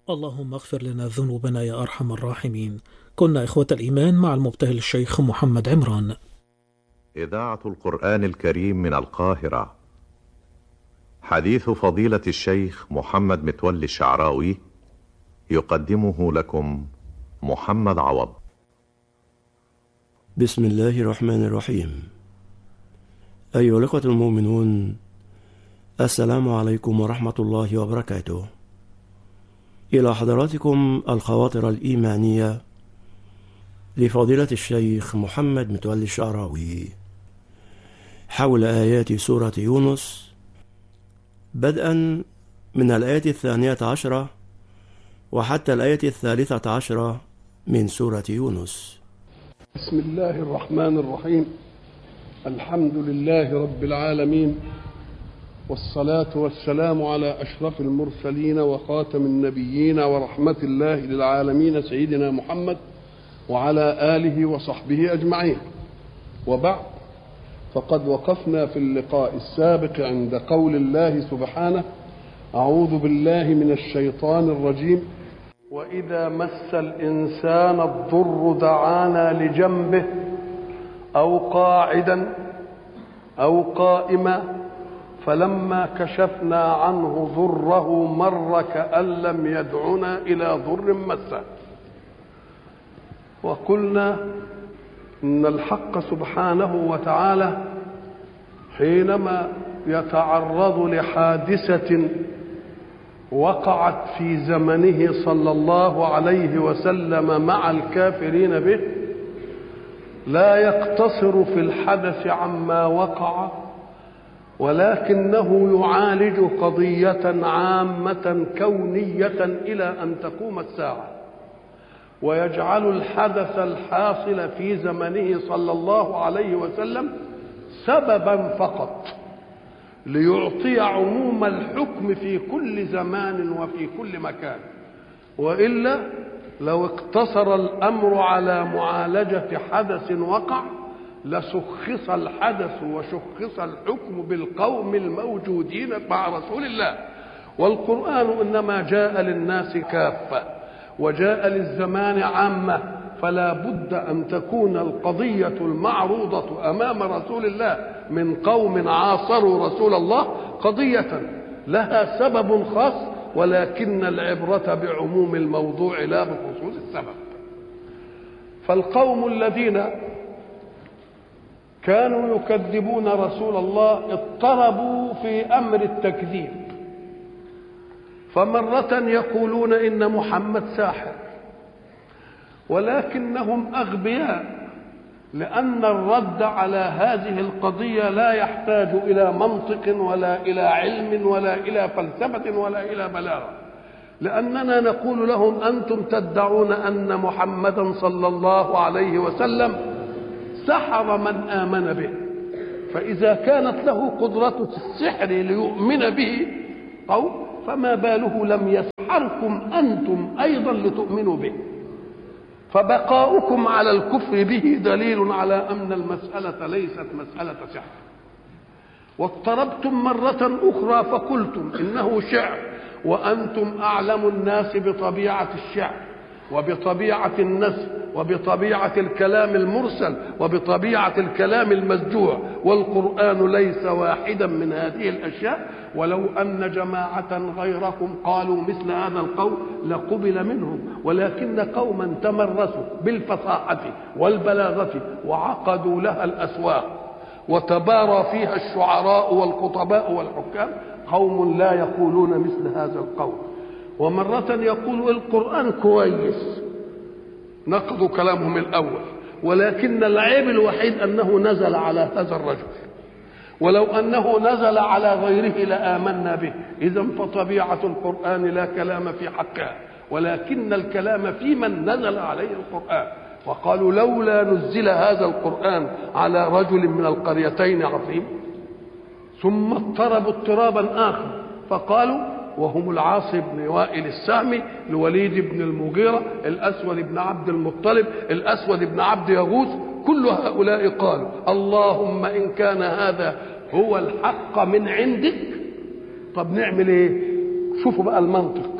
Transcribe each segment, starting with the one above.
اللهم اغفر لنا ذنوبنا يا أرحم الراحمين كنا إخوة الإيمان مع المبتهل الشيخ محمد عمران إذاعة القرآن الكريم من القاهرة حديث فضيلة الشيخ محمد متولي الشعراوي يقدمه لكم محمد عوض بسم الله الرحمن الرحيم أيها الأخوة المؤمنون السلام عليكم ورحمة الله وبركاته إلى حضراتكم الخواطر الإيمانية لفضيلة الشيخ محمد متولي الشعراوي حول آيات سورة يونس بدءا من الآية الثانية عشرة وحتى الآية الثالثة عشرة من سورة يونس بسم الله الرحمن الرحيم الحمد لله رب العالمين والصلاة والسلام على أشرف المرسلين وخاتم النبيين ورحمة الله للعالمين سيدنا محمد وعلى آله وصحبه أجمعين وبعد فقد وقفنا في اللقاء السابق عند قول الله سبحانه أعوذ بالله من الشيطان الرجيم وإذا مس الإنسان الضر دعانا لجنبه أو قاعدا أو قائما فلما كشفنا عنه ضره مر كأن لم يدعنا إلى ضر مسه وقلنا إن الحق سبحانه وتعالى حينما يتعرض لحادثة وقعت في زمنه صلى الله عليه وسلم مع الكافرين به لا يقتصر في الحدث عما وقع ولكنه يعالج قضية عامة كونية إلى أن تقوم الساعة ويجعل الحدث الحاصل في زمنه صلى الله عليه وسلم سببا فقط ليعطي عموم الحكم في كل زمان وفي كل مكان والا لو اقتصر الامر على معالجه حدث وقع لشخص الحدث وشخص الحكم بالقوم الموجودين مع رسول الله والقران انما جاء للناس كافه وجاء للزمان عامه فلا بد ان تكون القضيه المعروضه امام رسول الله من قوم عاصروا رسول الله قضيه لها سبب خاص ولكن العبره بعموم الموضوع لا بخصوص السبب فالقوم الذين كانوا يكذبون رسول الله اضطربوا في امر التكذيب فمره يقولون ان محمد ساحر ولكنهم اغبياء لان الرد على هذه القضيه لا يحتاج الى منطق ولا الى علم ولا الى فلسفه ولا الى بلاغه لاننا نقول لهم انتم تدعون ان محمدا صلى الله عليه وسلم سحر من امن به فاذا كانت له قدره السحر ليؤمن به قوم فما باله لم يسحركم انتم ايضا لتؤمنوا به فبقاؤكم على الكفر به دليل على ان المساله ليست مساله سحر واضطربتم مره اخرى فقلتم انه شعر وانتم اعلم الناس بطبيعه الشعر وبطبيعه النسل وبطبيعه الكلام المرسل وبطبيعه الكلام المسجوع والقران ليس واحدا من هذه الاشياء ولو ان جماعه غيركم قالوا مثل هذا القول لقبل منهم ولكن قوما تمرسوا بالفصاحه والبلاغه وعقدوا لها الاسواق وتبارى فيها الشعراء والخطباء والحكام قوم لا يقولون مثل هذا القول ومرة يقول القرآن كويس نقضوا كلامهم الأول ولكن العيب الوحيد أنه نزل على هذا الرجل ولو أنه نزل على غيره لآمنا به إذا فطبيعة القرآن لا كلام في حقها ولكن الكلام في من نزل عليه القرآن وقالوا لولا نزل هذا القرآن على رجل من القريتين عظيم ثم اضطربوا اضطرابا آخر فقالوا وهم العاص بن وائل السهمي الوليد بن المغيرة الأسود بن عبد المطلب الأسود بن عبد يغوث كل هؤلاء قالوا اللهم إن كان هذا هو الحق من عندك طب نعمل ايه شوفوا بقى المنطق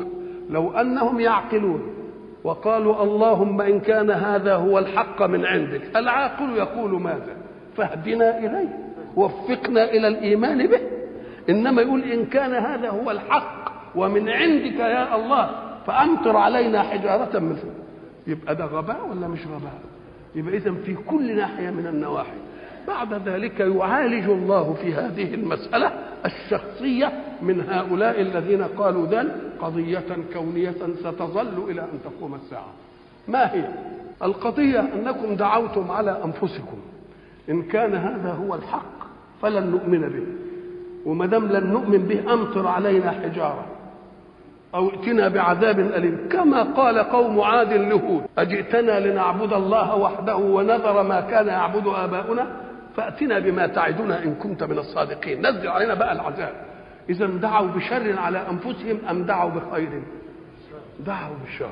لو انهم يعقلون وقالوا اللهم ان كان هذا هو الحق من عندك العاقل يقول ماذا فاهدنا اليه وفقنا الى الايمان به انما يقول ان كان هذا هو الحق ومن عندك يا الله فامطر علينا حجاره من فوق يبقى ده غباء ولا مش غباء يبقى اذا في كل ناحيه من النواحي بعد ذلك يعالج الله في هذه المساله الشخصيه من هؤلاء الذين قالوا ذلك قضيه كونيه ستظل الى ان تقوم الساعه ما هي القضيه انكم دعوتم على انفسكم ان كان هذا هو الحق فلن نؤمن به وما دام لن نؤمن به امطر علينا حجاره او ائتنا بعذاب اليم كما قال قوم عاد لهود اجئتنا لنعبد الله وحده ونذر ما كان يعبد اباؤنا فاتنا بما تعدنا ان كنت من الصادقين نزل علينا بقى العذاب اذا دعوا بشر على انفسهم ام دعوا بخير دعوا بشر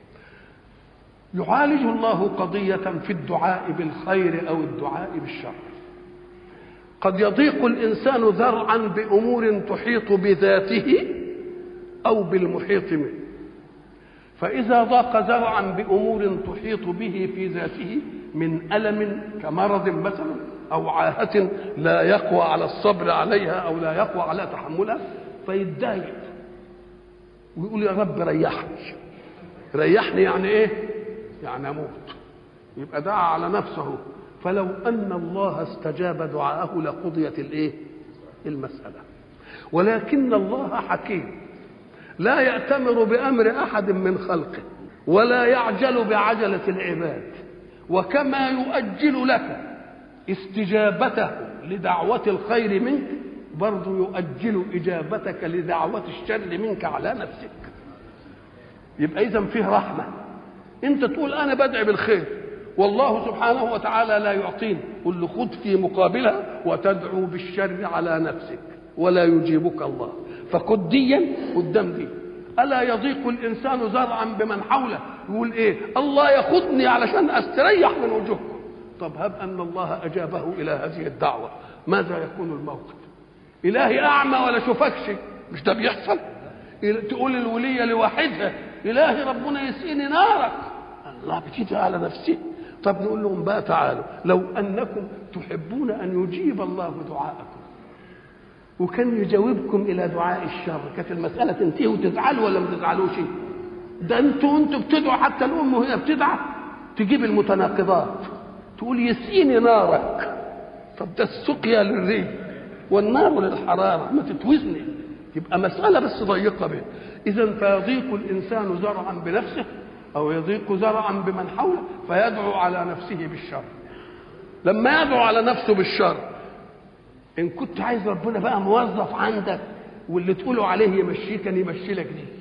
يعالج الله قضيه في الدعاء بالخير او الدعاء بالشر قد يضيق الانسان ذرعا بامور تحيط بذاته او بالمحيط منه فاذا ضاق ذرعا بامور تحيط به في ذاته من الم كمرض مثلا او عاهه لا يقوى على الصبر عليها او لا يقوى على تحملها فيتضايق ويقول يا رب ريحني ريحني يعني ايه يعني اموت يبقى دعا على نفسه فلو ان الله استجاب دعاءه لقضيت الايه المساله ولكن الله حكيم لا يأتمر بأمر أحد من خلقه ولا يعجل بعجلة العباد وكما يؤجل لك استجابته لدعوة الخير منك برضه يؤجل إجابتك لدعوة الشر منك على نفسك يبقى إذا فيه رحمة أنت تقول أنا بدعي بالخير والله سبحانه وتعالى لا يعطيني قل له خذ في مقابلها وتدعو بالشر على نفسك ولا يجيبك الله فخد ديا قدام دي الا يضيق الانسان زرعا بمن حوله يقول ايه الله ياخذني علشان استريح من وجوهكم طب هب ان الله اجابه الى هذه الدعوه ماذا يكون الموقف الهي اعمى ولا شوفكش مش ده بيحصل تقول الوليه لواحدها الهي ربنا يسقيني نارك الله بتيجي على نفسه طب نقول لهم بقى تعالوا لو انكم تحبون ان يجيب الله دعاءكم وكان يجاوبكم الى دعاء الشر كانت المساله تنتهي وتزعلوا ولا ما تزعلوش ده انتوا انتوا بتدعوا حتى الام وهي بتدعى تجيب المتناقضات تقول يسقيني نارك طب ده السقيا للريح والنار للحراره ما تتوزني يبقى مساله بس ضيقه به اذا فيضيق الانسان زرعا بنفسه او يضيق زرعا بمن حوله فيدعو على نفسه بالشر لما يدعو على نفسه بالشر ان كنت عايز ربنا بقى موظف عندك واللي تقوله عليه يمشيه كان يمشي لك دي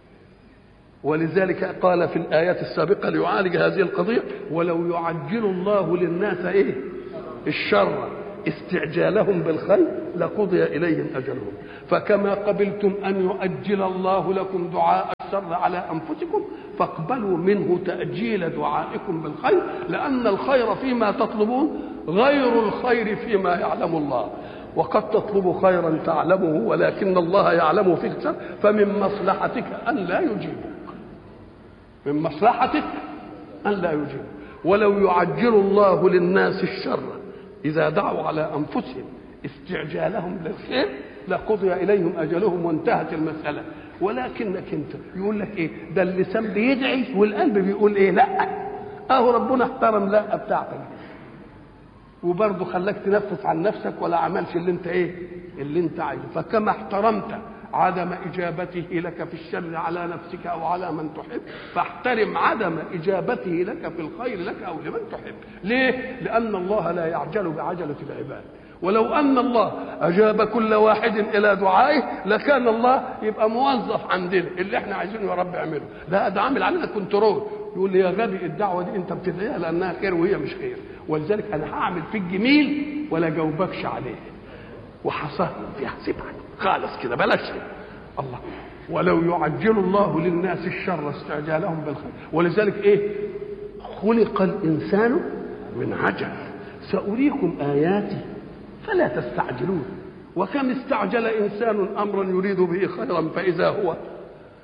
ولذلك قال في الآيات السابقة ليعالج هذه القضية ولو يعجل الله للناس إيه الشر استعجالهم بالخير لقضي إليهم أجلهم فكما قبلتم أن يؤجل الله لكم دعاء الشر على أنفسكم فاقبلوا منه تأجيل دعائكم بالخير لأن الخير فيما تطلبون غير الخير فيما يعلم الله وقد تطلب خيرا تعلمه ولكن الله يعلمه فيك الشر فمن مصلحتك أن لا يجيبك من مصلحتك أن لا يجيبك ولو يعجل الله للناس الشر إذا دعوا على أنفسهم استعجالهم للخير لقضي إليهم أجلهم وانتهت المسألة ولكنك أنت يقول لك إيه ده اللسان بيدعي والقلب بيقول إيه لا أهو ربنا احترم لا بتاعتك وبرضه خلاك تنفس عن نفسك ولا عملش اللي انت ايه اللي انت عايزه فكما احترمت عدم اجابته لك في الشر على نفسك او على من تحب فاحترم عدم اجابته لك في الخير لك او لمن تحب ليه لان الله لا يعجل بعجله العباد ولو ان الله اجاب كل واحد الى دعائه لكان الله يبقى موظف عندنا اللي احنا عايزينه يا رب اعمله لا ده عامل علينا كنترول يقول لي يا غبي الدعوه دي انت بتدعيها لانها خير وهي مش خير ولذلك انا هعمل فيك جميل ولا جاوبكش عليه وحصل فيها سيبها خالص كده بلاش الله ولو يعجل الله للناس الشر استعجالهم بالخير ولذلك ايه خلق الانسان من عجل ساريكم اياتي فلا تستعجلون وكم استعجل انسان امرا يريد به خيرا فاذا هو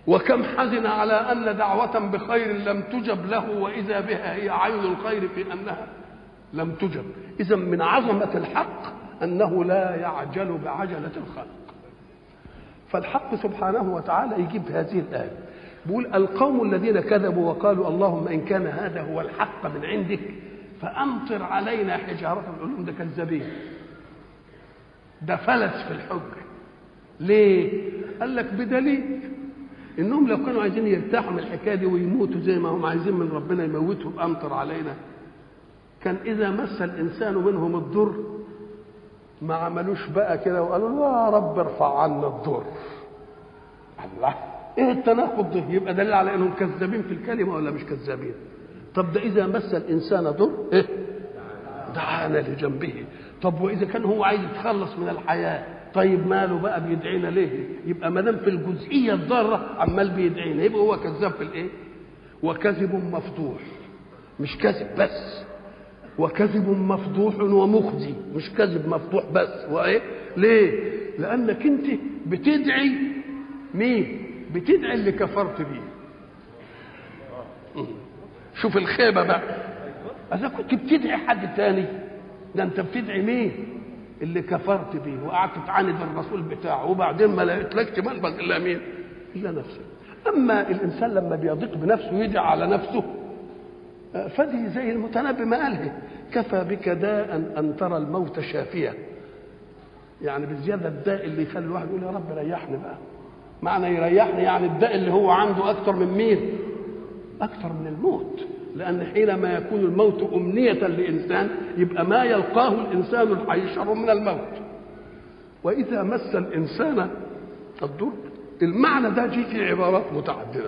وكم حزن على أن دعوة بخير لم تجب له وإذا بها هي عين الخير في أنها لم تجب إذا من عظمة الحق أنه لا يعجل بعجلة الخلق فالحق سبحانه وتعالى يجيب هذه الآية بيقول القوم الذين كذبوا وقالوا اللهم إن كان هذا هو الحق من عندك فأمطر علينا حجارة نقول لهم ده كذابين ده فلس في الحجة ليه؟ قال لك بدليل انهم لو كانوا عايزين يرتاحوا من الحكايه دي ويموتوا زي ما هم عايزين من ربنا يموتهم امطر علينا كان اذا مس الانسان منهم الضر ما عملوش بقى كده وقالوا له يا رب ارفع عنا الضر الله ايه التناقض ده يبقى دليل على انهم كذابين في الكلمه ولا مش كذابين طب ده اذا مس الانسان ضر ايه دعانا لجنبه طب واذا كان هو عايز يتخلص من الحياه طيب ماله بقى بيدعينا ليه يبقى ما دام في الجزئيه الضاره عمال بيدعينا يبقى هو كذاب في الايه وكذب مفضوح مش كذب بس وكذب مفضوح ومخزي مش كذب مفضوح بس وايه ليه لانك انت بتدعي مين بتدعي اللي كفرت بيه شوف الخيبه بقى اذا كنت بتدعي حد تاني ده انت بتدعي مين اللي كفرت بيه وقعدت تعاند الرسول بتاعه وبعدين ما لقيتلكش منبغ الا مين الا نفسك اما الانسان لما بيضيق بنفسه ويدعي على نفسه فدي زي المتنبي ما قاله كفى بك داء ان ترى الموت شافيا يعني بزياده الداء اللي يخلي الواحد يقول يا رب ريحني بقى معنى يريحني يعني الداء اللي هو عنده اكثر من مين اكثر من الموت لأن حينما يكون الموت أمنية لإنسان يبقى ما يلقاه الإنسان الحي شر من الموت وإذا مس الإنسان الضر المعنى ده جه في عبارات متعددة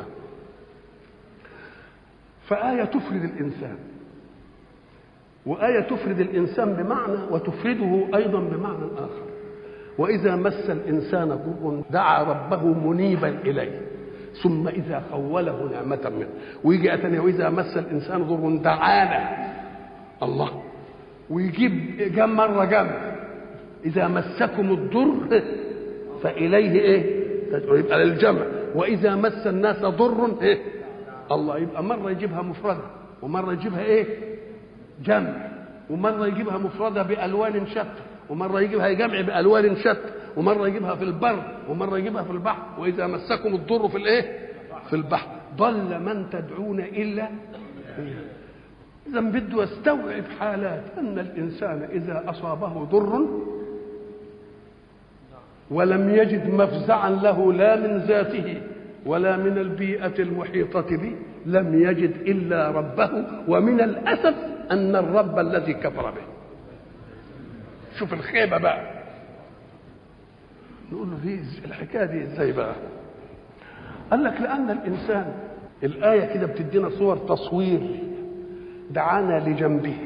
فآية تفرد الإنسان وآية تفرد الإنسان بمعنى وتفرده أيضا بمعنى آخر وإذا مس الإنسان ضر دعا ربه منيبا إليه ثم إذا خوله نعمة منه ويجي أتني وإذا مس الإنسان ضر دعانا الله ويجيب جم مرة جم إذا مسكم الضر فإليه إيه يبقى للجمع وإذا مس الناس ضر إيه الله يبقى مرة يجيبها مفردة ومرة يجيبها إيه جمع ومرة يجيبها مفردة بألوان شتى ومرة يجيبها جمع بألوان شتى ومرة يجيبها في البر ومرة يجيبها في البحر وإذا مسكم الضر في الإيه؟ في البحر ضل من تدعون إلا إذا بده يستوعب حالات أن الإنسان إذا أصابه ضر ولم يجد مفزعا له لا من ذاته ولا من البيئة المحيطة به لم يجد إلا ربه ومن الأسف أن الرب الذي كفر به شوف الخيبة بقى نقول له دي الحكايه دي ازاي بقى؟ قال لك لان الانسان الايه كده بتدينا صور تصوير دعانا لجنبه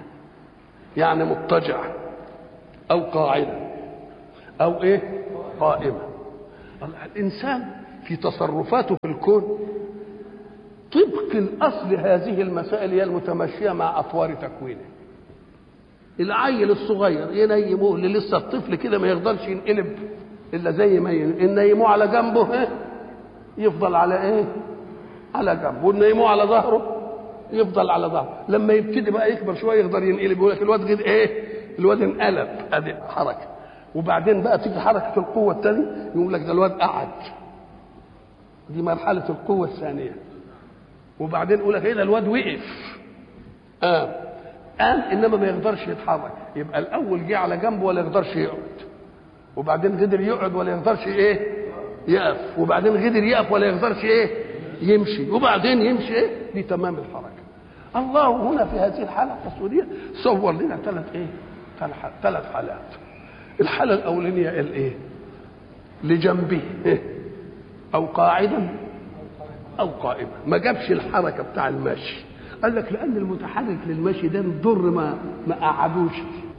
يعني مضطجع او قاعدا او ايه؟ قائما الانسان في تصرفاته في الكون طبق الاصل هذه المسائل هي المتمشيه مع اطوار تكوينه العيل الصغير ينيموه اللي لسه الطفل كده ما يقدرش ينقلب الا زي ما ينيموه على جنبه ايه يفضل على ايه على جنبه ونيموه على ظهره يفضل على ظهره لما يبتدي بقى يكبر شويه يقدر ينقلب يقول لك الواد غير ايه الواد انقلب ادي حركه وبعدين بقى تيجي حركه القوه الثانيه يقول لك ده الواد قعد دي مرحله القوه الثانيه وبعدين يقول لك ايه ده الواد وقف قام آه. قام انما ما يقدرش يتحرك يبقى الاول جه على جنبه ولا يقدرش يقعد وبعدين قدر يقعد ولا يقدرش ايه يقف وبعدين قدر يقف ولا يقدرش ايه يمشي وبعدين يمشي ايه دي تمام الحركه الله هنا في هذه الحاله التصويريه صور لنا ثلاث ايه ثلاث حالات الحاله الاولانيه الايه لجنبه إيه؟ او قاعدا او قائما ما جابش الحركه بتاع المشي قال لك لان المتحرك للمشي ده الضر ما ما قعدوش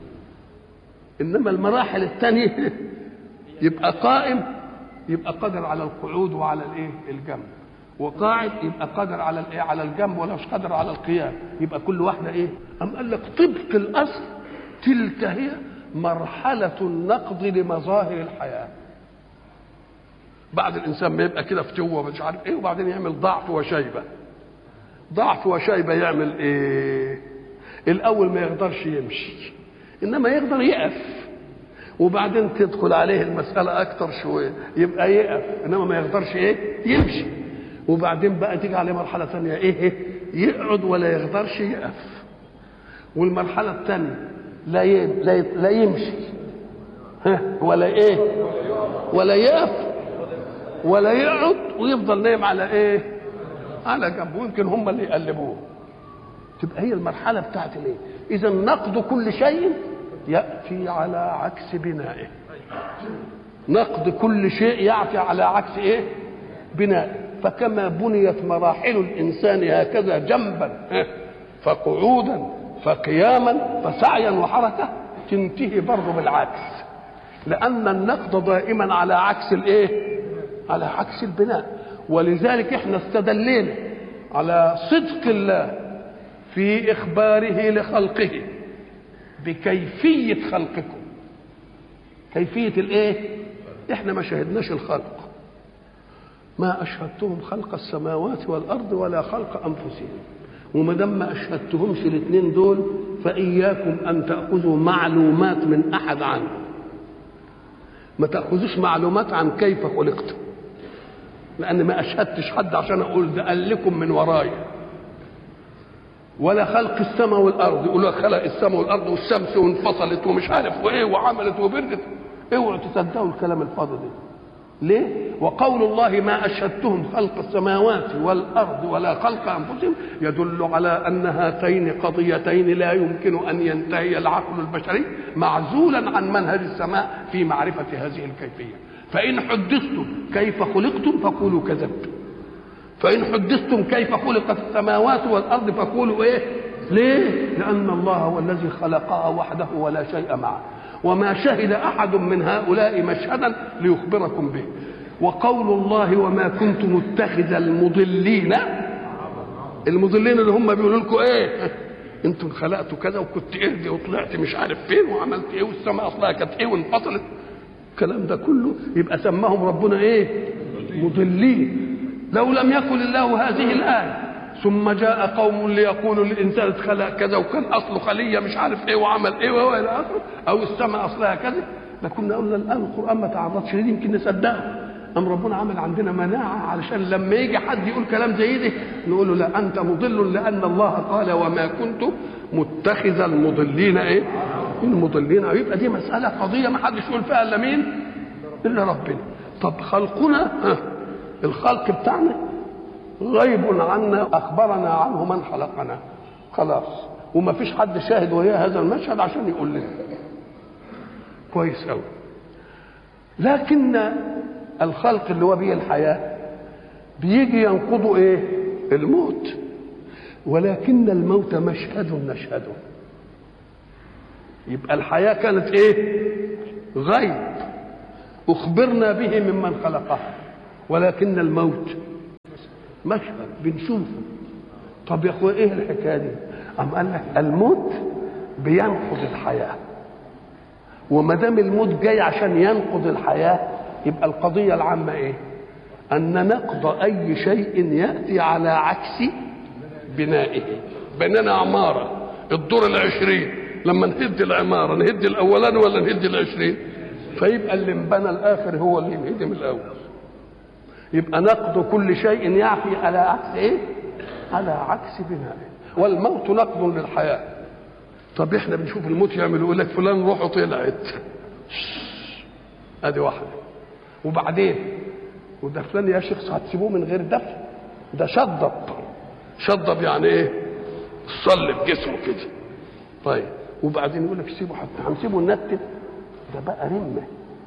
انما المراحل الثانيه يبقى قائم يبقى قادر على القعود وعلى الايه الجنب وقاعد يبقى قادر على الايه على الجنب ولا مش قادر على القيام يبقى كل واحده ايه ام قال لك طبق الاصل تلك هي مرحله النقض لمظاهر الحياه بعد الانسان ما يبقى كده فتوه مش عارف ايه وبعدين يعمل ضعف وشيبه ضعف وشيبه يعمل ايه الاول ما يقدرش يمشي انما يقدر يقف وبعدين تدخل عليه المساله اكتر شويه يبقى يقف انما ما يقدرش ايه يمشي وبعدين بقى تيجي عليه مرحله ثانيه ايه, إيه؟ يقعد ولا يقدرش يقف والمرحله الثانيه لا ي... لا, ي... لا يمشي ها ولا ايه ولا يقف ولا يقعد ويفضل نايم على ايه على جنب ويمكن هم اللي يقلبوه تبقى هي المرحله بتاعت الايه اذا نقد كل شيء ياتي على عكس بنائه نقد كل شيء ياتي على عكس ايه بنائه فكما بنيت مراحل الانسان هكذا جنبا فقعودا فقياما فسعيا وحركه تنتهي برضه بالعكس لان النقد دائما على عكس الايه على عكس البناء ولذلك احنا استدلينا على صدق الله في اخباره لخلقه بكيفيه خلقكم كيفيه الايه احنا ما شاهدناش الخلق ما اشهدتهم خلق السماوات والارض ولا خلق انفسهم وما دام ما اشهدتهمش الاثنين دول فاياكم ان تاخذوا معلومات من احد عنه ما تاخذوش معلومات عن كيف خلقتم لان ما اشهدتش حد عشان اقول ده قال لكم من ورايا ولا خلق السماء والارض يقول لك خلق السماء والارض والشمس وانفصلت ومش عارف وايه وعملت وبردت اوعوا تصدقوا الكلام الفاضي ده ليه؟ وقول الله ما أشهدتهم خلق السماوات والأرض ولا خلق أنفسهم يدل على أن هاتين قضيتين لا يمكن أن ينتهي العقل البشري معزولا عن منهج السماء في معرفة هذه الكيفية فإن حدثتم كيف خلقتم فقولوا كذبتم فإن حدثتم كيف خلقت السماوات والأرض فقولوا إيه؟ ليه؟ لأن الله هو الذي خلقها وحده ولا شيء معه وما شهد احد من هؤلاء مشهدا ليخبركم به وقول الله وما كنت متخذ المضلين المضلين اللي هم بيقولوا لكم ايه انتم خلقتوا كذا وكنت اهدي وطلعت مش عارف فين وعملت ايه والسماء اصلها كانت ايه وانفصلت الكلام ده كله يبقى سماهم ربنا ايه مضلين لو لم يكن الله هذه الايه ثم جاء قوم ليقولوا للانسان اتخلق كذا وكان اصله خليه مش عارف ايه وعمل ايه والى اخره او السماء اصلها كذا لكنا قلنا الان القران ما تعرضش ليه يمكن نصدقه ام ربنا عمل عندنا مناعه علشان لما يجي حد يقول كلام زي ده نقول له لا انت مضل لان الله قال وما كنت متخذ المضلين ايه المضلين يبقى دي مساله قضيه ما حدش يقول فيها الا مين الا ربنا طب خلقنا ها الخلق بتاعنا غيب عنا اخبرنا عنه من خلقنا خلاص وما فيش حد شاهد وياه هذا المشهد عشان يقول لنا كويس قوي لكن الخلق اللي هو بيه الحياه بيجي ينقضوا ايه الموت ولكن الموت مشهد نشهده يبقى الحياه كانت ايه غيب اخبرنا به ممن خلقها ولكن الموت مشهد بنشوفه طب يا اخويا ايه الحكايه دي ام قال لك الموت بينقض الحياه وما دام الموت جاي عشان ينقض الحياه يبقى القضيه العامه ايه ان نقض اي شيء ياتي على عكس بنائه بنينا عماره الدور العشرين لما نهد العماره نهد الاولاني ولا نهد العشرين فيبقى اللي انبنى الاخر هو اللي ينهدم الاول يبقى نقد كل شيء يعفي على عكس ايه على عكس بنائه والموت نقد للحياه طب احنا بنشوف الموت يعمل يقول لك فلان روحه طلعت ادي واحده وبعدين وده فلان يا شيخ هتسيبوه من غير دفن ده شضب شضب يعني ايه صلب جسمه كده طيب وبعدين يقول لك سيبه حتى هنسيبه ننتن ده بقى رمه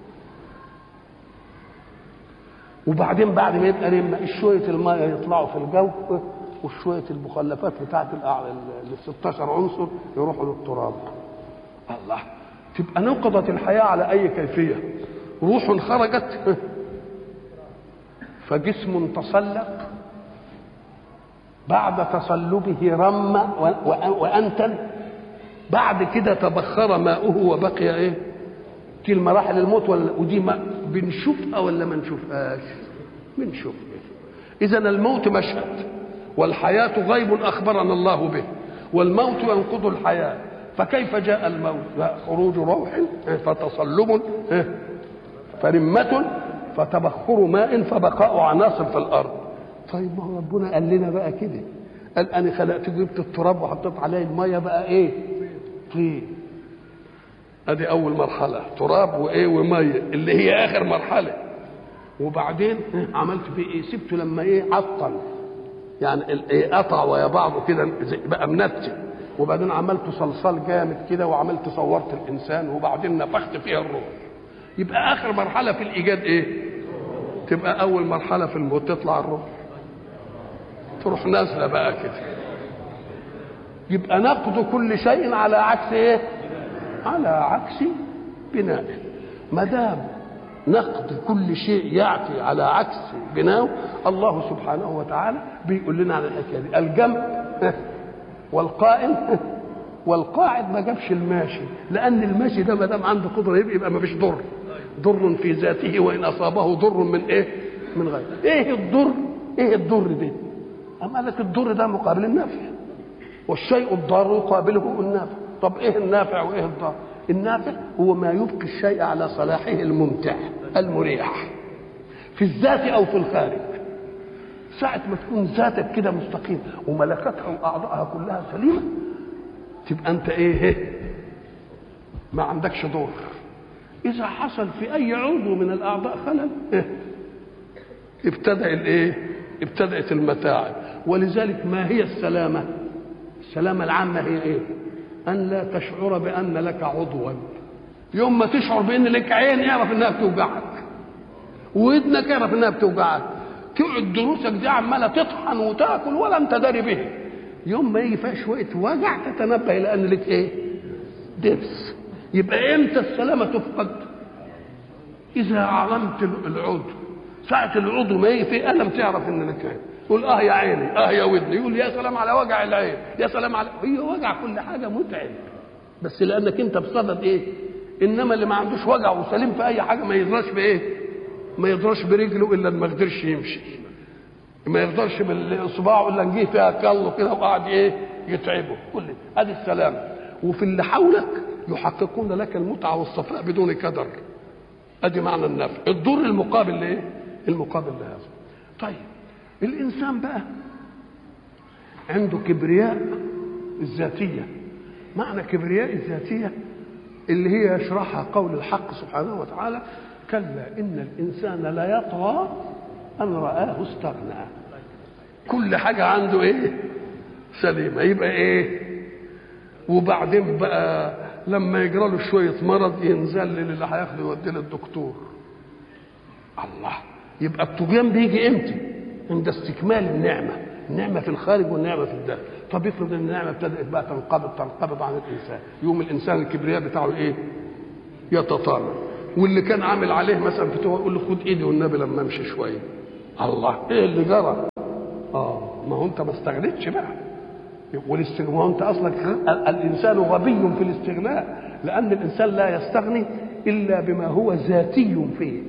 وبعدين بعد ما يبقى رمه شويه الميه يطلعوا في الجو وشويه المخلفات بتاعت ال 16 عنصر يروحوا للتراب الله تبقى نقضت الحياه على اي كيفيه روح خرجت فجسم تصلب بعد تصلبه رم وانتن بعد كده تبخر ماؤه وبقي ايه دي المراحل الموت ولا ودي بنشوفها ولا ما نشوفهاش بنشوفها اذا الموت مشهد والحياه غيب اخبرنا الله به والموت ينقض الحياه فكيف جاء الموت لا خروج روح فتصلب فرمة فتبخر ماء فبقاء عناصر في الارض طيب ما هو ربنا قال لنا بقى كده قال انا خلقت جبت التراب وحطيت عليه الميه بقى ايه طين ادي اول مرحله تراب وايه وميه اللي هي اخر مرحله وبعدين عملت فيه ايه سبته لما ايه عطل يعني ايه قطع ويا بعضه كده بقى منتن وبعدين عملت صلصال جامد كده وعملت صورت الانسان وبعدين نفخت فيها الروح يبقى اخر مرحله في الايجاد ايه تبقى اول مرحله في الموت تطلع الروح تروح نازله بقى كده يبقى نقض كل شيء على عكس ايه على عكس بنائه ما دام نقد كل شيء يعطي على عكس بناؤه الله سبحانه وتعالى بيقول لنا على الحكايه دي الجنب والقائم والقاعد ما جابش الماشي لان الماشي ده ما دام عنده قدره يبقى, يبقى ما فيش ضر ضر في ذاته وان اصابه ضر من ايه من غيره ايه الضر ايه الضر ده اما لك الضر ده مقابل النافع والشيء الضار يقابله النافع طب ايه النافع وايه الضار النافع هو ما يبقي الشيء على صلاحه الممتع المريح في الذات او في الخارج ساعة ما تكون ذاتك كده مستقيم وملكاتها واعضائها كلها سليمة تبقى انت ايه ما عندكش دور اذا حصل في اي عضو من الاعضاء خلل إيه؟ ابتدأ الايه ابتدأت المتاعب ولذلك ما هي السلامة السلامة العامة هي ايه أن لا تشعر بأن لك عضوا يوم ما تشعر بأن لك عين اعرف أنها بتوجعك ودنك اعرف أنها بتوجعك تقعد دروسك دي عمالة تطحن وتاكل ولا أنت داري به يوم ما يجي فيها شوية وجع تتنبه إلى أن لك إيه؟ درس يبقى إمتى السلامة تفقد؟ إذا علمت العضو ساعة العضو ما يجي فيه ألم تعرف إن لك عين يقول اه يا عيني اه يا ودني يقول يا سلام على وجع العين يا سلام على هي وجع كل حاجه متعب بس لانك انت بصدد ايه انما اللي ما عندوش وجع وسليم في اي حاجه ما يدراش بايه ما يدراش برجله الا ما قدرش يمشي ما يقدرش باصبعه الا نجيه فيها كله كده وقعد ايه يتعبه كل ادي السلام وفي اللي حولك يحققون لك المتعه والصفاء بدون كدر ادي معنى النفع الضر المقابل لايه المقابل لهذا طيب الانسان بقى عنده كبرياء الذاتيه معنى كبرياء الذاتيه اللي هي يشرحها قول الحق سبحانه وتعالى كلا ان الانسان لا يطغى ان راه استغنى كل حاجه عنده ايه سليمه يبقى ايه وبعدين بقى لما يجرى له شويه مرض ينزل اللي هياخده يوديه للدكتور الله يبقى الطغيان بيجي امتى عند استكمال النعمه النعمه في الخارج والنعمه في الداخل طب افرض ان النعمه ابتدات بقى تنقبض تنقبض عن الانسان يوم الانسان الكبرياء بتاعه ايه يتطالب واللي كان عامل عليه مثلا فتوى يقول له خد ايدي والنبي لما امشي شويه الله ايه اللي جرى اه ما هو انت ما استغنيتش بقى والاستغناء انت اصلا الانسان غبي في الاستغناء لان الانسان لا يستغني الا بما هو ذاتي فيه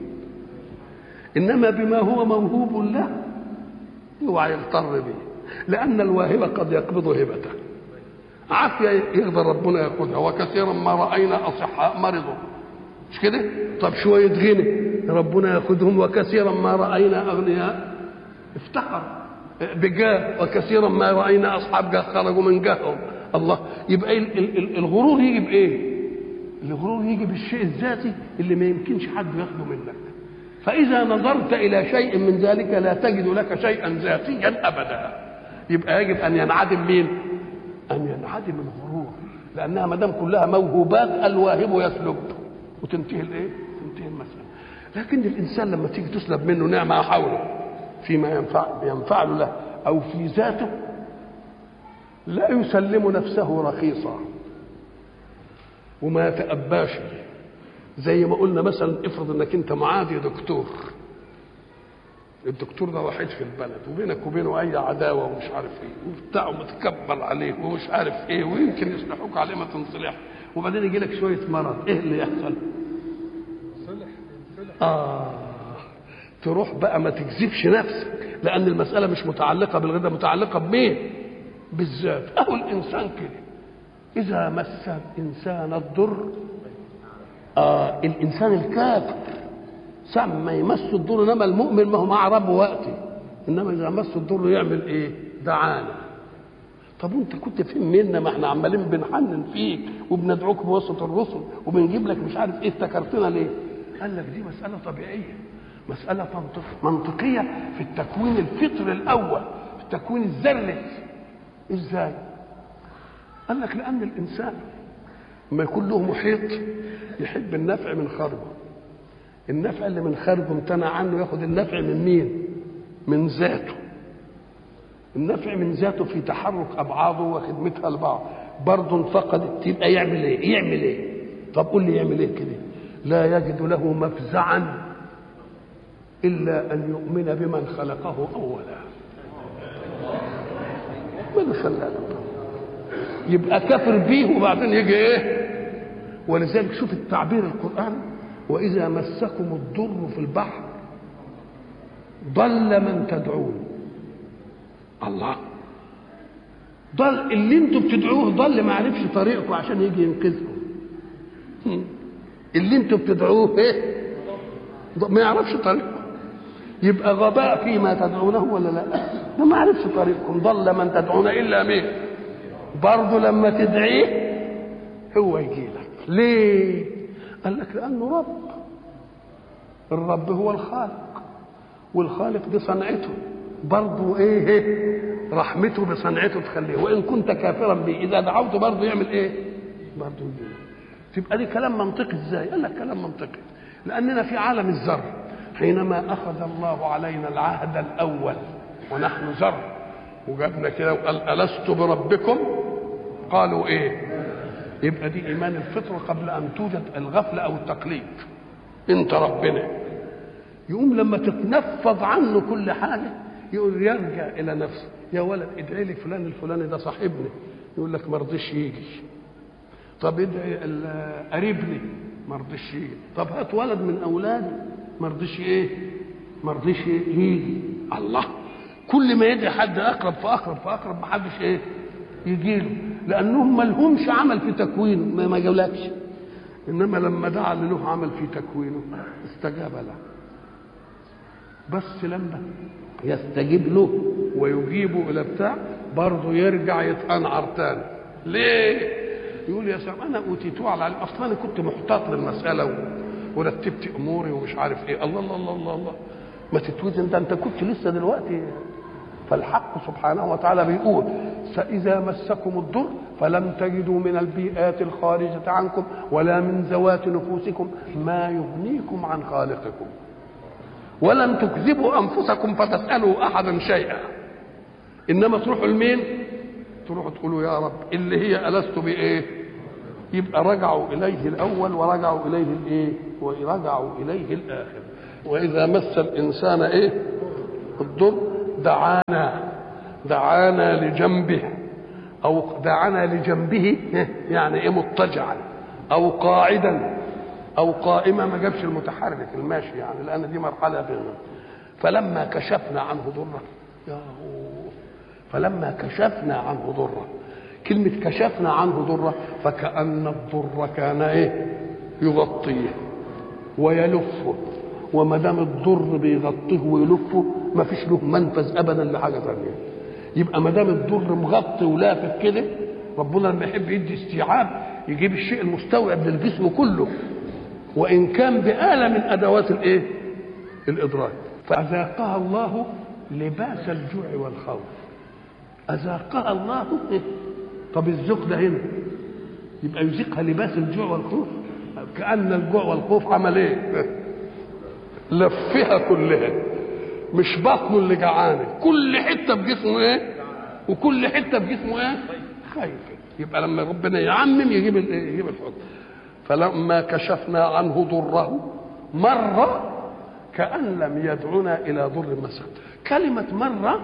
انما بما هو موهوب له اوعى يغتر به لان الواهب قد يقبض هبته عافيه يقدر ربنا ياخذها وكثيرا ما راينا اصحاء مرضوا مش كده طب شويه غنى ربنا ياخذهم وكثيرا ما راينا اغنياء افتقر بجاه وكثيرا ما راينا اصحاب جاه خرجوا من جاههم الله يبقى الغرور يجي بايه الغرور يجي بالشيء الذاتي اللي ما يمكنش حد ياخده منك فإذا نظرت إلى شيء من ذلك لا تجد لك شيئا ذاتيا أبدا يبقى يجب أن ينعدم مين؟ أن ينعدم الغرور لأنها ما دام كلها موهوبات الواهب يسلب وتنتهي الإيه؟ تنتهي المسألة لكن الإنسان لما تيجي تسلب منه نعمة حوله فيما ينفع ينفع له أو في ذاته لا يسلم نفسه رخيصا وما يتأباش زي ما قلنا مثلا افرض انك انت معادي دكتور الدكتور ده وحيد في البلد وبينك وبينه اي عداوه ومش عارف ايه وبتاع متكبر عليه ومش عارف ايه ويمكن يصلحوك عليه ما تنصلح وبعدين يجي لك شويه مرض ايه اللي يحصل؟ صلح صلح اه تروح بقى ما تكذبش نفسك لان المساله مش متعلقه بالغدا متعلقه بمين بالذات اهو الانسان كده اذا مس الانسان الضر آه الانسان الكافر ساعة ما يمس الضر انما المؤمن ما هو مع ربه وقتي انما اذا مس الضر يعمل ايه دعانا طب وانت كنت فين منا ما احنا عمالين بنحنن فيك وبندعوك بواسطه الرسل وبنجيب لك مش عارف ايه افتكرتنا ليه قال لك دي مساله طبيعيه مساله منطق منطقيه في التكوين الفطري الاول في التكوين الذري ازاي قال لك لان الانسان لما يكون له محيط يحب النفع من خارجه النفع اللي من خارجه امتنع عنه ياخد النفع من مين من ذاته النفع من ذاته في تحرك ابعاضه وخدمتها لبعض برضه انفقدت تبقى يعمل ايه يعمل ايه طب قول لي يعمل ايه كده لا يجد له مفزعا الا ان يؤمن بمن خلقه اولا من خلقه يبقى كافر بيه وبعدين يجي ايه ولذلك شوف التعبير القرآن وإذا مسكم الضر في البحر ضل من تدعون الله ضل اللي انتوا بتدعوه ضل ما عرفش طريقكم عشان يجي ينقذكم اللي انتوا بتدعوه ايه ما يعرفش طريقكم يبقى غباء فيما تدعونه ولا لا ده ما عرفش طريقكم ضل من تدعون الا مين برضه لما تدعيه هو يجي لك ليه قال لك لانه رب الرب هو الخالق والخالق دي صنعته برضه ايه رحمته بصنعته تخليه وان كنت كافرا به اذا دعوته برضه يعمل ايه برضه يجي تبقى دي كلام منطقي ازاي قال لك كلام منطقي لاننا في عالم الذر حينما اخذ الله علينا العهد الاول ونحن ذر وجابنا كده وقال الست بربكم قالوا ايه يبقى دي ايمان الفطره قبل ان توجد الغفله او التقليد انت ربنا يقوم لما تتنفض عنه كل حاجه يقول يرجع الى نفسه يا ولد ادعي لي فلان الفلاني ده صاحبني يقول لك ما رضيش يجي طب ادعي قريبني ما رضيش يجي طب هات ولد من اولادي ما رضيش ايه ما رضيش يجي الله كل ما يدعي حد اقرب فاقرب فاقرب ما حدش ايه يجي له لانهم ما لهمش عمل في تكوينه ما جالكش انما لما دعا اللي له عمل في تكوينه استجاب له بس لما يستجيب له ويجيبه الى بتاع برضه يرجع يتأنعر تاني ليه؟ يقول يا سلام انا اوتيتوه على العلم اصلا انا كنت محتاط للمساله و... ورتبت اموري ومش عارف ايه الله الله الله الله, الله. ما تتوزن ده انت كنت لسه دلوقتي فالحق سبحانه وتعالى بيقول فإذا مسكم الضر فلم تجدوا من البيئات الخارجة عنكم ولا من ذوات نفوسكم ما يغنيكم عن خالقكم ولم تكذبوا أنفسكم فتسألوا أحدا شيئا إنما تروحوا لمين؟ تروحوا تقولوا يا رب اللي هي ألست بإيه؟ يبقى رجعوا إليه الأول ورجعوا إليه الإيه؟ ورجعوا إليه الآخر وإذا مس الإنسان إيه؟ الضر دعانا دعانا لجنبه او دعانا لجنبه يعني ايه مضطجعا او قاعدا او قائما ما جابش المتحرك الماشي يعني لان دي مرحله بينهم فلما كشفنا عنه ضره يا فلما كشفنا عنه ضره كلمة كشفنا عنه ضره فكأن الضر كان ايه يغطيه ويلفه وما دام الضر بيغطيه ويلفه ما فيش له منفذ ابدا لحاجه ثانيه يبقى ما دام الضر مغطي ولافف كده ربنا لما يحب يدي استيعاب يجيب الشيء المستوعب للجسم كله وان كان بآلة من ادوات الايه الادراك فاذاقها الله لباس الجوع والخوف اذاقها الله إيه؟ طب الذوق ده هنا يبقى يذيقها لباس الجوع والخوف كأن الجوع والخوف عمل ايه لفها كلها مش بطنه اللي جعانه كل حته في جسمه ايه وكل حته في جسمه ايه خايف يبقى لما ربنا يعمم يجيب يجيب الحكم فلما كشفنا عنه ضره مر كأن لم يدعنا إلى ضر مسد كلمة مرة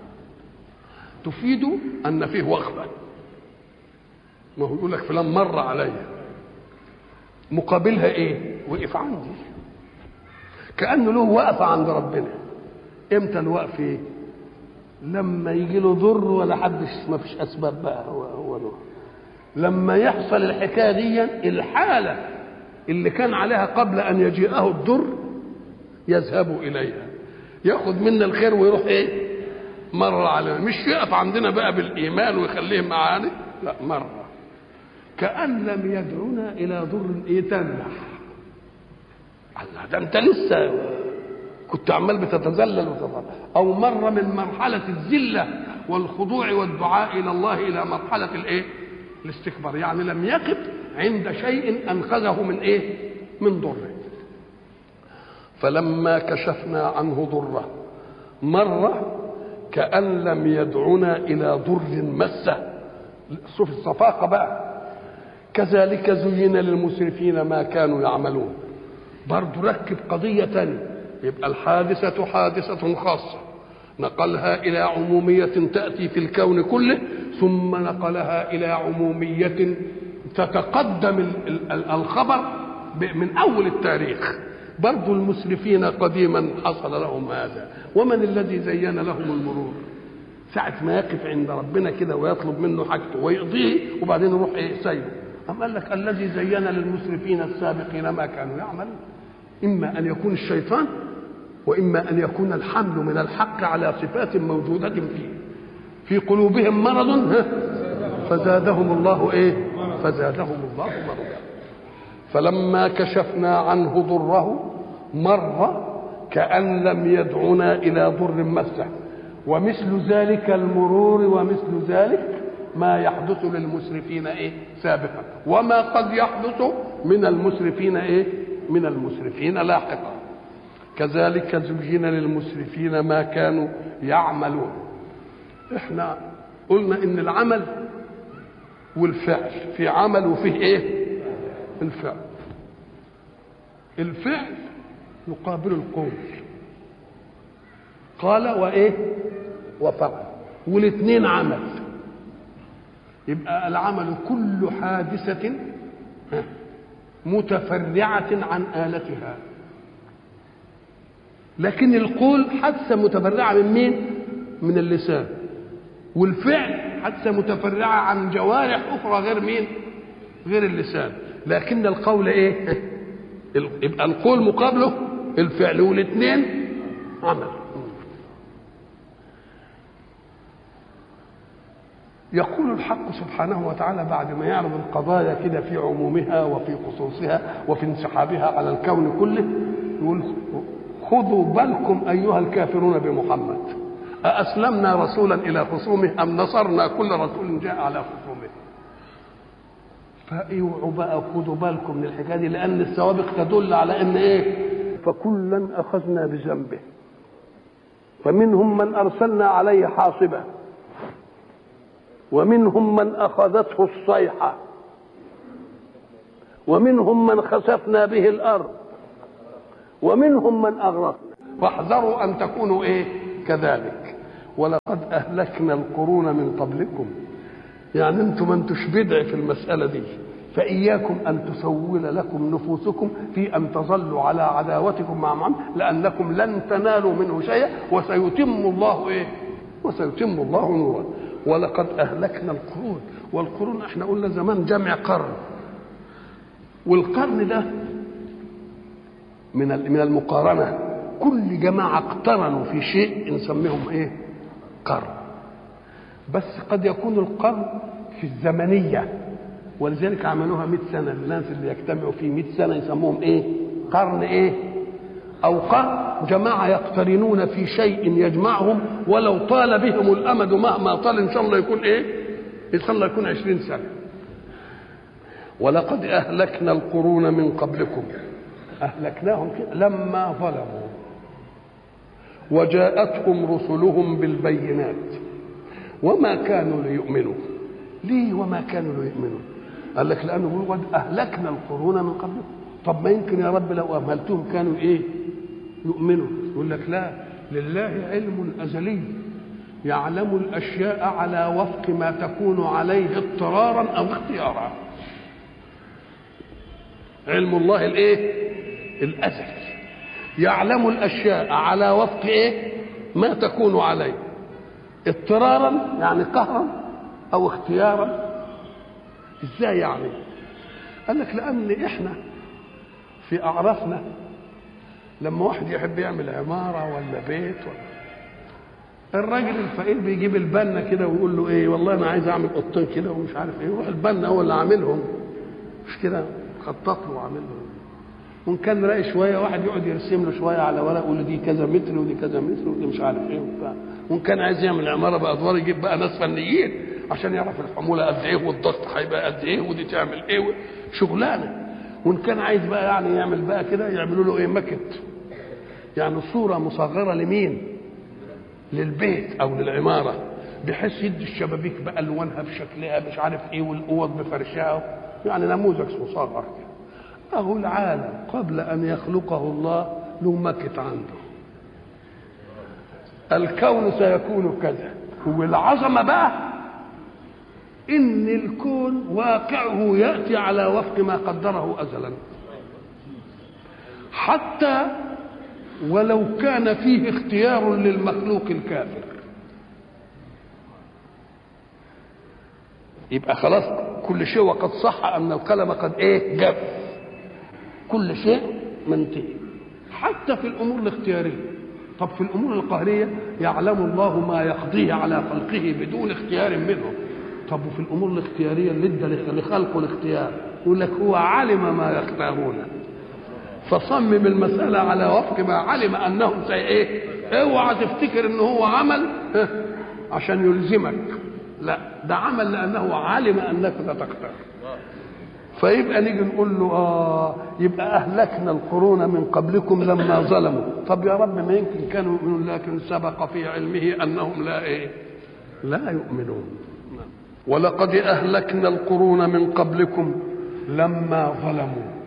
تفيد أن فيه وقفة ما هو يقول لك فلان مر عليا مقابلها ايه وقف عندي كانه له وقفه عند ربنا امتى الوقف ايه لما يجي له ضر ولا حدش ما فيش اسباب بقى هو هو له لما يحصل الحكايه دي الحاله اللي كان عليها قبل ان يجيئه الضر يذهب اليها ياخذ منا الخير ويروح ايه مر علينا مش يقف عندنا بقى بالايمان ويخليه معانا لا مره كان لم يدعنا الى ضر يتنح الله ده انت لسه كنت عمال بتتذلل وتتذلل او مر من مرحله الذله والخضوع والدعاء الى الله الى مرحله الايه الاستكبار يعني لم يقف عند شيء انقذه من ايه من ضره فلما كشفنا عنه ضره مر كأن لم يدعنا إلى ضر مسه شوف الصفاقة بقى كذلك زين للمسرفين ما كانوا يعملون برضه ركب قضية تانية يبقى الحادثة حادثة خاصة نقلها إلى عمومية تأتي في الكون كله ثم نقلها إلى عمومية تتقدم الخبر من أول التاريخ برضو المسرفين قديما حصل لهم هذا ومن الذي زين لهم المرور ساعة ما يقف عند ربنا كده ويطلب منه حاجته ويقضيه وبعدين يروح ايه سايبه أم قال لك الذي زين للمسرفين السابقين ما كانوا يعملون إما أن يكون الشيطان وإما أن يكون الحمل من الحق على صفات موجودة فيه في قلوبهم مرض فزادهم الله ايه فزادهم الله مرضا فلما كشفنا عنه ضره مر كأن لم يدعنا إلى ضر مسه ومثل ذلك المرور ومثل ذلك ما يحدث للمسرفين ايه سابقا وما قد يحدث من المسرفين ايه من المسرفين لاحقا كذلك زين للمسرفين ما كانوا يعملون احنا قلنا ان العمل والفعل في عمل وفيه ايه الفعل الفعل يقابل القول قال وايه وفعل والاثنين عمل يبقى العمل كل حادثة متفرعة عن آلتها لكن القول حادثة متفرعة من مين؟ من اللسان والفعل حادثة متفرعة عن جوارح أخرى غير مين؟ غير اللسان لكن القول ايه يبقى القول مقابله الفعل والاثنين عمل يقول الحق سبحانه وتعالى بعد ما يعرض القضايا كده في عمومها وفي خصوصها وفي انسحابها على الكون كله يقول خذوا بالكم ايها الكافرون بمحمد أأسلمنا رسولا إلى خصومه أم نصرنا كل رسول جاء على خصومه فاوعوا بقى خدوا بالكم من الحكايه دي لان السوابق تدل على ان ايه فكلا اخذنا بذنبه فمنهم من ارسلنا عليه حاصبا ومنهم من اخذته الصيحه ومنهم من خسفنا به الارض ومنهم من اغرقنا فاحذروا ان تكونوا ايه كذلك ولقد اهلكنا القرون من قبلكم يعني انتم ما انتوش بدع في المسألة دي فإياكم أن تسول لكم نفوسكم في أن تظلوا على عداوتكم مع محمد لأنكم لن تنالوا منه شيئا وسيتم الله إيه؟ وسيتم الله نورا ولقد أهلكنا القرون والقرون احنا قلنا زمان جمع قرن والقرن ده من من المقارنة كل جماعة اقترنوا في شيء نسميهم ايه؟ قرن بس قد يكون القرن في الزمنية ولذلك عملوها 100 سنة الناس اللي يجتمعوا في 100 سنة يسموهم ايه قرن ايه أو قرن جماعة يقترنون في شيء يجمعهم ولو طال بهم الأمد مهما طال إن شاء الله يكون ايه إن شاء الله يكون 20 سنة ولقد أهلكنا القرون من قبلكم أهلكناهم كده لما ظلموا وجاءتهم رسلهم بالبينات وما كانوا ليؤمنوا ليه وما كانوا ليؤمنوا قال لك لانه قد اهلكنا القرون من قبلكم طب ما يمكن يا رب لو اهملتهم كانوا ايه يؤمنوا يقول لك لا لله علم ازلي يعلم الاشياء على وفق ما تكون عليه اضطرارا او اختيارا علم الله الايه الازلي يعلم الاشياء على وفق ايه ما تكون عليه اضطرارا يعني قهرا او اختيارا ازاي يعني قال لك لان احنا في اعرافنا لما واحد يحب يعمل عماره ولا بيت ولا الراجل الفقير بيجيب البنا كده ويقول له ايه والله انا عايز اعمل اوضتين كده ومش عارف ايه يروح البنا هو اللي عاملهم مش كده خطط له وعامل له وان كان راقي شويه واحد يقعد يرسم له شويه على ورق يقول له دي كذا متر ودي كذا متر ودي مش عارف ايه وبتاع وان كان عايز يعمل عماره بادوار يجيب بقى ناس فنيين عشان يعرف الحموله قد ايه والضغط هيبقى قد ايه ودي تعمل ايه شغلانه وان كان عايز بقى يعني يعمل بقى كده يعملوا له ايه مكت يعني صوره مصغره لمين؟ للبيت او للعماره بحيث يدي الشبابيك بالوانها بشكلها مش عارف ايه والاوض بفرشها يعني نموذج مصغر كده اهو العالم قبل ان يخلقه الله له مكت عنده الكون سيكون كذا والعظمه بقى ان الكون واقعه ياتي على وفق ما قدره ازلا حتى ولو كان فيه اختيار للمخلوق الكافر يبقى خلاص كل شيء وقد صح ان القلم قد ايه جف كل شيء منتهي حتى في الامور الاختياريه طب في الامور القهريه يعلم الله ما يقضيه على خلقه بدون اختيار منهم طب وفي الامور الاختياريه اللي ادى لخلقه الاختيار يقول لك هو علم ما يختارون فصمم المسألة على وفق ما علم أنهم سي إيه؟ اوعى تفتكر إن هو عمل عشان يلزمك لا ده عمل لأنه علم أنك ستختار فيبقى نيجي نقول له آه يبقى أهلكنا القرون من قبلكم لما ظلموا طب يا رب ما يمكن كانوا يؤمنون لكن سبق في علمه أنهم لا إيه لا يؤمنون ولقد أهلكنا القرون من قبلكم لما ظلموا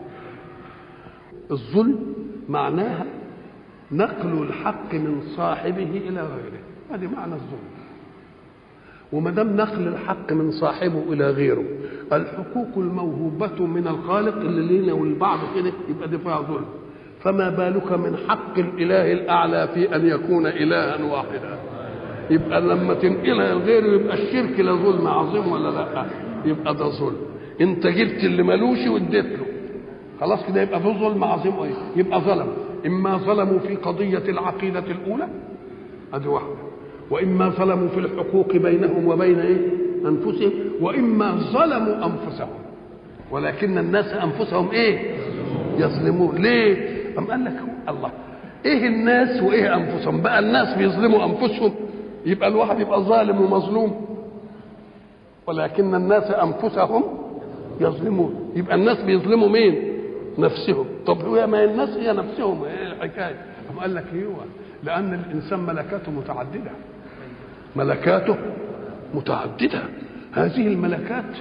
الظلم معناها نقل الحق من صاحبه الى غيره هذه معنى الظلم وما دام نقل الحق من صاحبه الى غيره الحقوق الموهوبه من الخالق اللي لينا والبعض كده يبقى دي فيها ظلم فما بالك من حق الاله الاعلى في ان يكون الها واحدا يبقى لما تنقلها لغيره يبقى الشرك لا ظلم عظيم ولا لا يبقى ده ظلم انت جبت اللي ملوش واديت له خلاص كده يبقى في ظلم عظيم ايه يبقى ظلم اما ظلموا في قضيه العقيده الاولى ادي واحده واما ظلموا في الحقوق بينهم وبين ايه انفسهم واما ظلموا انفسهم ولكن الناس انفسهم ايه يظلمون ليه ام قال لك الله ايه الناس وايه انفسهم بقى الناس بيظلموا انفسهم يبقى الواحد يبقى ظالم ومظلوم ولكن الناس انفسهم يظلمون يبقى الناس بيظلموا مين نفسهم طب هو ما الناس هي نفسهم ايه الحكايه أم قال لك ايوه لان الانسان ملكاته متعدده ملكاته متعدده هذه الملكات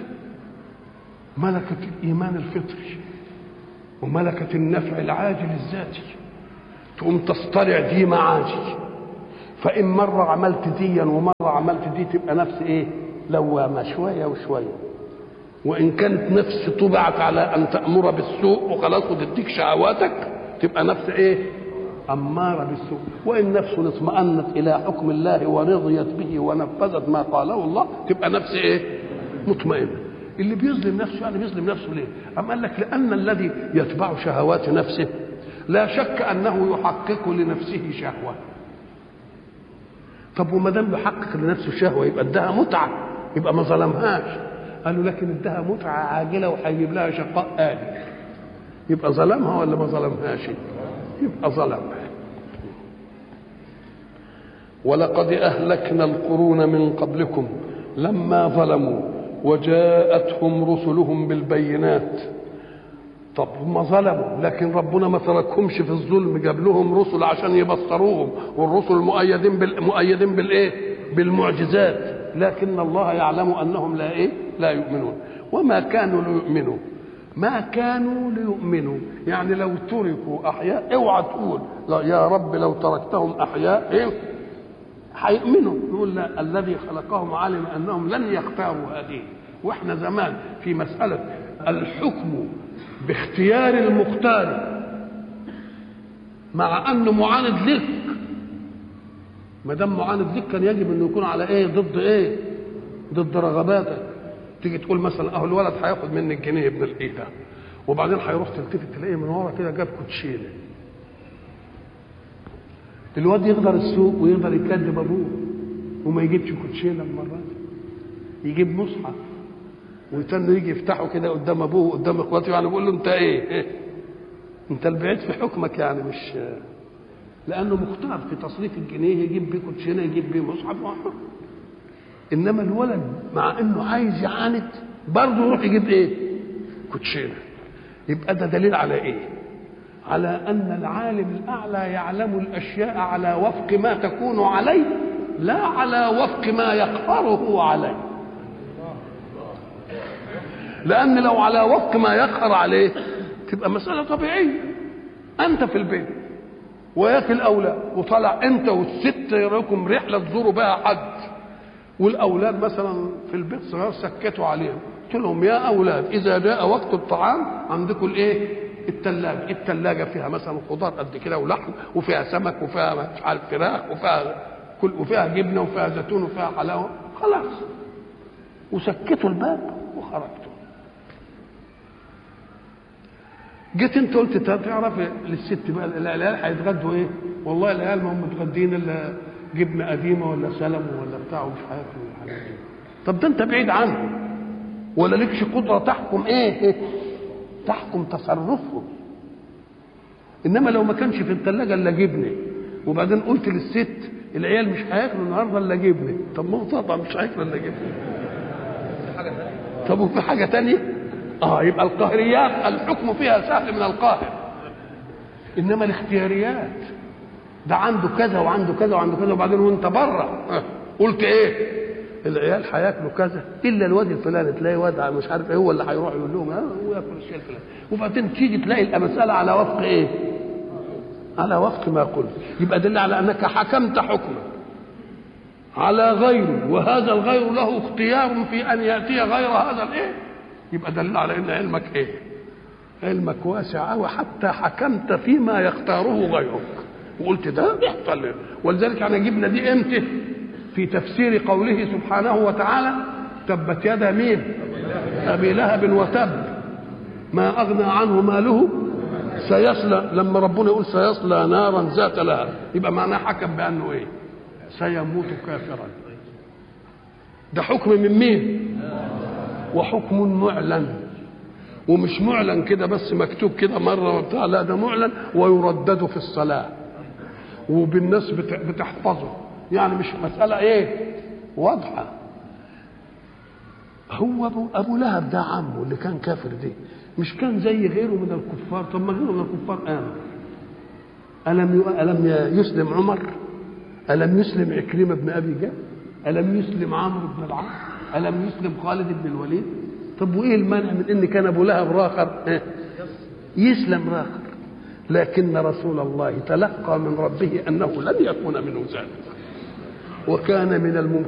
ملكة الإيمان الفطري وملكة النفع العاجل الذاتي تقوم تصطرع دي معاجي فإن مرة عملت ديا ومرة عملت دي تبقى نفس إيه؟ لوامة شوية وشوية وان كانت نفس طبعت على ان تامر بالسوء وخلاص وتديك شهواتك تبقى نفس ايه اماره بالسوء وان نفس اطمأنت الى حكم الله ورضيت به ونفذت ما قاله الله تبقى نفس ايه مطمئنه اللي بيظلم نفسه يعني بيظلم نفسه ليه أم قال لك لأن الذي يتبع شهوات نفسه لا شك أنه يحقق لنفسه شهوة طب وما دام يحقق لنفسه شهوة يبقى ادها متعة يبقى ما ظلمهاش قالوا لكن ادها متعة عاجلة وهيجيب لها شقاء آلي يبقى ظلمها ولا ما ظلمهاش يبقى ظلمها ولقد أهلكنا القرون من قبلكم لما ظلموا وجاءتهم رسلهم بالبينات طب هم ظلموا لكن ربنا ما تركهمش في الظلم جاب لهم رسل عشان يبصروهم والرسل مؤيدين بال... مؤيدين بالايه بالمعجزات لكن الله يعلم انهم لا ايه لا يؤمنون وما كانوا ليؤمنوا ما كانوا ليؤمنوا يعني لو تركوا احياء اوعى تقول لا يا رب لو تركتهم احياء ايه هيؤمنوا يقول لا الذي خلقهم علم انهم لن يختاروا هذه واحنا زمان في مساله الحكم باختيار المختار مع انه معاند لك ما دام معاند لك كان يجب انه يكون على ايه ضد ايه ضد رغباتك تيجي تقول مثلا اهو الولد هياخد مني الجنيه ابن الايه ده وبعدين هيروح تلتفت تلاقيه من ورا كده جاب كوتشينه الواد يقدر السوق ويقدر يكذب ابوه وما يجيبش كوتشينه المره دي يجيب مصحف ويتنه يجي يفتحه كده قدام ابوه قدام اخواته يعني بيقول له انت ايه, إيه؟ انت البعيد في حكمك يعني مش لانه مختار في تصريف الجنيه يجيب بيه كوتشينه يجيب بيه مصحف وحر انما الولد مع انه عايز يعاند برضه يروح يجيب ايه كوتشينه يبقى ده دليل على ايه على ان العالم الاعلى يعلم الاشياء على وفق ما تكون عليه لا على وفق ما يقهره عليه لان لو على وفق ما يقهر عليه تبقى مساله طبيعيه انت في البيت وياك الاولاد وطلع انت والست يراكم رحله تزوروا بها حد والاولاد مثلا في البيت صغار سكتوا عليهم قلت لهم يا اولاد اذا جاء وقت الطعام عندكم الايه الثلاجه الثلاجه فيها مثلا خضار قد كده ولحم وفيها سمك وفيها مش عارف فراخ وفيها كل وفيها جبنه وفيها زيتون وفيها حلاوه خلاص وسكتوا الباب وخرجتوا جيت انت قلت تعرف للست بقى العيال هيتغدوا ايه؟ والله العيال ما هم متغدين الا جبنه قديمه ولا سلم ولا بتاع ومش عارف الحاجات دي طب ده انت بعيد عنه ولا لكش قدره تحكم ايه؟ تحكم تصرفهم انما لو ما كانش في الثلاجه الا جبنه وبعدين قلت للست العيال مش هياكلوا النهارده الا جبنه طب ما هو طبعا مش هياكلوا الا جبنه طب وفي حاجه تانية اه يبقى القهريات الحكم فيها سهل من القاهر انما الاختياريات ده عنده كذا وعنده كذا وعنده كذا وبعدين وانت بره آه. قلت ايه العيال هياكلوا كذا الا الواد الفلاني تلاقي واد مش عارف ايه هو اللي هيروح يقول لهم ها هو ياكل الشيء الفلاني وبعدين تيجي تلاقي المساله على وفق ايه؟ على وفق ما قلت يبقى دل على انك حكمت حكما على غيره وهذا الغير له اختيار في ان ياتي غير هذا الايه؟ يبقى دل على ان علمك ايه؟ علمك واسع قوي حتى حكمت فيما يختاره غيرك وقلت ده بيحصل ولذلك احنا جبنا دي امتى؟ في تفسير قوله سبحانه وتعالى تبت يدا مين ابي لهب وتب ما اغنى عنه ماله سيصلى لما ربنا يقول سيصلى نارا ذات لهب يبقى معناه حكم بانه ايه سيموت كافرا ده حكم من مين وحكم معلن ومش معلن كده بس مكتوب كده مره وبتاع لا ده معلن ويردد في الصلاه وبالناس بتحفظه يعني مش مسألة إيه؟ واضحة. هو أبو, أبو لهب ده عمه اللي كان كافر دي مش كان زي غيره من الكفار طب ما غيره من الكفار آمن. ألم ألم يسلم عمر؟ ألم يسلم عكرمة بن أبي جهل؟ ألم يسلم عمرو بن العاص؟ ألم يسلم خالد بن الوليد؟ طب وإيه المانع من إن كان أبو لهب راخر؟ يسلم راخر لكن رسول الله تلقى من ربه أنه لن يكون منه ذلك وكان من الممكن